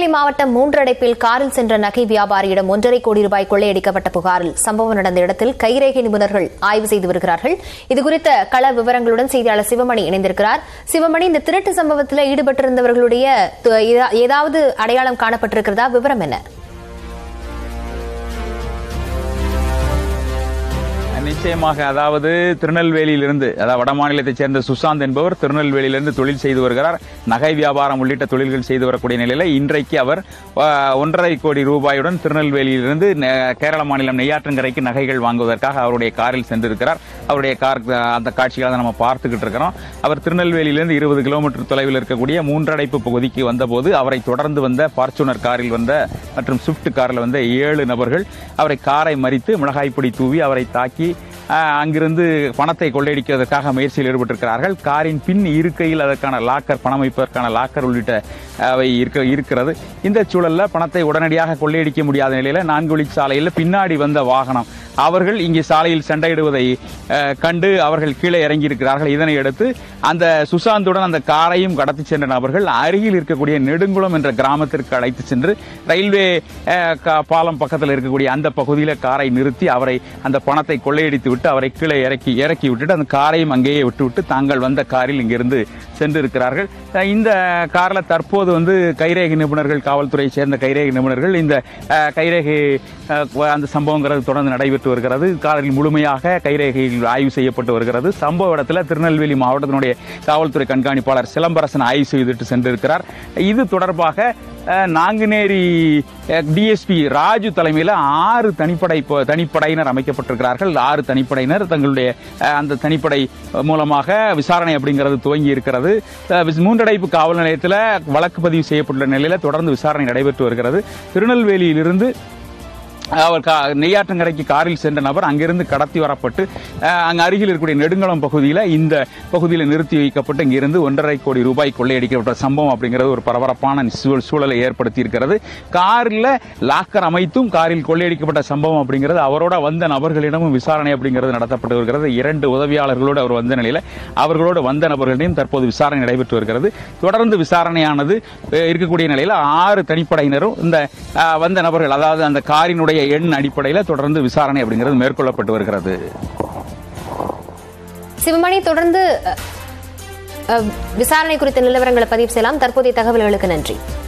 மாவட்டம் மூன்றடைப்பில் காரில் சென்ற நகை வியாபாரியிடம் ஒன்றரை கோடி ரூபாய் கொள்ளையடிக்கப்பட்ட புகாரில் சம்பவம் நடந்த இடத்தில் கைரேகை நிபுணர்கள் ஆய்வு செய்து வருகிறார்கள் இதுகுறித்த கள விவரங்களுடன் செய்தியாளர் சிவமணி இணைந்திருக்கிறார் சிவமணி இந்த திருட்டு சம்பவத்தில் ஈடுபட்டிருந்தவர்களுடைய து- ஏதா- ஏதாவது அடையாளம் காணப்பட்டிருக்கிறதா விவரம் என்ன நிச்சயமாக அதாவது திருநெல்வேலியிலிருந்து அதாவது வட மாநிலத்தைச் சேர்ந்த சுசாந்த் என்பவர் திருநெல்வேலியிலிருந்து தொழில் செய்து வருகிறார் நகை வியாபாரம் உள்ளிட்ட தொழில்கள் செய்து வரக்கூடிய நிலையில இன்றைக்கு அவர் ஆ, ஒன்றரை கோடி ரூபாயுடன் திருநெல்வேலியிலிருந்து நெ- கேரள மாநிலம் நெய்யாற்றங்கரைக்கு நகைகள் வாங்குவதற்காக அவருடைய காரில் சென்றிருக்கிறார் அவருடைய கார் ஆ, அந்த காட்சிகளை தான் நம்ம பார்த்துக்கிட்டு இருக்கிறோம் அவர் திருநெல்வேலியிலிருந்து இருபது கிலோமீட்டர் தொலைவில் இருக்கக்கூடிய மூன்றடைப்பு பகுதிக்கு வந்தபோது அவரை தொடர்ந்து வந்த பார்ச்சுனர் காரில் வந்த மற்றும் ஸ்விஃப்ட் காரில் வந்த ஏழு நபர்கள் அவரை காரை மறித்து மிளகாய் பொடி தூவி அவரை தாக்கி ஆஹ், அங்கிருந்து பணத்தை கொள்ளையடிக்கிறதுக்காக முயற்சியில் ஈடுபட்டிருக்கிறார்கள் காரின் பின் இருக்கையில் அதற்கான லாக்கர் பணம் வைப்பதற்கான லாக்கர் உள்ளிட்ட அவை இருக்க இருக்கிறது இந்த சூழல்ல பணத்தை உடனடியாக கொள்ளையடிக்க முடியாத நிலையில நான்கு வழிச்சாலையில் பின்னாடி வந்த வாகனம் அவர்கள் இங்கே சாலையில் சண்டையிடுவதை அஹ், கண்டு அவர்கள் கீழே இறங்கி இருக்கிறார்கள் இதனை அடுத்து அந்த சுசாந்துடன் அந்த காரையும் கடத்தி சென்ற நபர்கள் அருகில் இருக்கக்கூடிய நெடுங்குளம் என்ற கிராமத்திற்கு அழைத்து சென்று ரயில்வே அஹ், க- பாலம் பக்கத்தில் இருக்கக்கூடிய அந்த பகுதியில் காரை நிறுத்தி அவரை அந்த பணத்தை கொள்ளையடித்து விட்டு அவரை கீழே இறக்கி இறக்கி விட்டுட்டு அந்த காரையும் அங்கேயே விட்டுவிட்டு தாங்கள் வந்த காரில் இங்கிருந்து சென்று இருக்கிறார்கள் அஹ், இந்த காரில் தற்போது வந்து கைரேகை நிபுணர்கள் காவல்துறையை சேர்ந்த கைரேகை நிபுணர்கள் இந்த அஹ், கைரேகை அஹ், அந்த சம்பவங்கிறது தொடர்ந்து நடைபெற்று வருகிறது காரில் முழுமையாக கைரேகையில் ஆய்வு செய்யப்பட்டு வருகிறது சம்பவ இடத்துல திருநெல்வேலி மாவட்டத்தினுடைய காவல்துறை கண்காணிப்பாளர் சிலம்பரசன் ஆய்வு செய்துவிட்டு சென்றிருக்கிறார் இது தொடர்பாக அஹ், நாங்குநேரி டிஎஸ்பி ராஜு தலைமையில் ஆறு தனிப்படை ப- தனிப்படையினர் அமைக்கப்பட்டிருக்கிறார்கள் ஆறு தனிப்படையினர் தங்களுடைய அஹ், அந்த தனிப்படை மூலமாக விசாரணை அப்படிங்கிறது துவங்கி இருக்கிறது அஹ், விஸ்- மூன்றடைப்பு காவல் நிலையத்தில் வழக்கு பதிவு செய்யப்பட்டுள்ள நிலையில் தொடர்ந்து விசாரணை நடைபெற்று வருகிறது திருநெல்வேலியிலிருந்து அவர் கா- நெய்யாற்றங்கரைக்கு காரில் சென்ற நபர் அங்கிருந்து கடத்தி வரப்பட்டு அஹ், அங்கு அருகில் இருக்கக்கூடிய நெடுங்குளம் பகுதியில் இந்த பகுதியில் நிறுத்தி வைக்கப்பட்டு இங்கிருந்து ஒன்றரை கோடி ரூபாய் கொள்ளையடிக்கப்பட்ட சம்பவம் அப்படிங்கிறது ஒரு பரபரப்பான சூழ்- சூழலை ஏற்படுத்தி இருக்கிறது காரில் லாக்கர் அமைத்தும் காரில் கொள்ளையடிக்கப்பட்ட சம்பவம் அப்படிங்கிறது அவரோட வந்த நபர்களிடமும் விசாரணை அப்படிங்கிறது நடத்தப்பட்டு வருகிறது இரண்டு உதவியாளர்களோடு அவர் வந்த நிலையில் அவர்களோடு வந்த நபர்களிடையும் தற்போது விசாரணை நடைபெற்று வருகிறது தொடர்ந்து விசாரணையானது அஹ், இருக்கக்கூடிய நிலையில் ஆறு தனிப்படையினரும் இந்த அஹ், வந்த நபர்கள் அதாவது அந்த காரினுடைய எண் அடிப்படையில் தொடர்ந்து விசாரணை அப்படிங்கிறது மேற்கொள்ளப்பட்டு வருகிறது சிவமணி தொடர்ந்து அஹ், அஹ், விசாரணை குறித்த நிலவரங்களை பதிவு செய்யலாம் தற்போதைய தகவல்களுக்கு நன்றி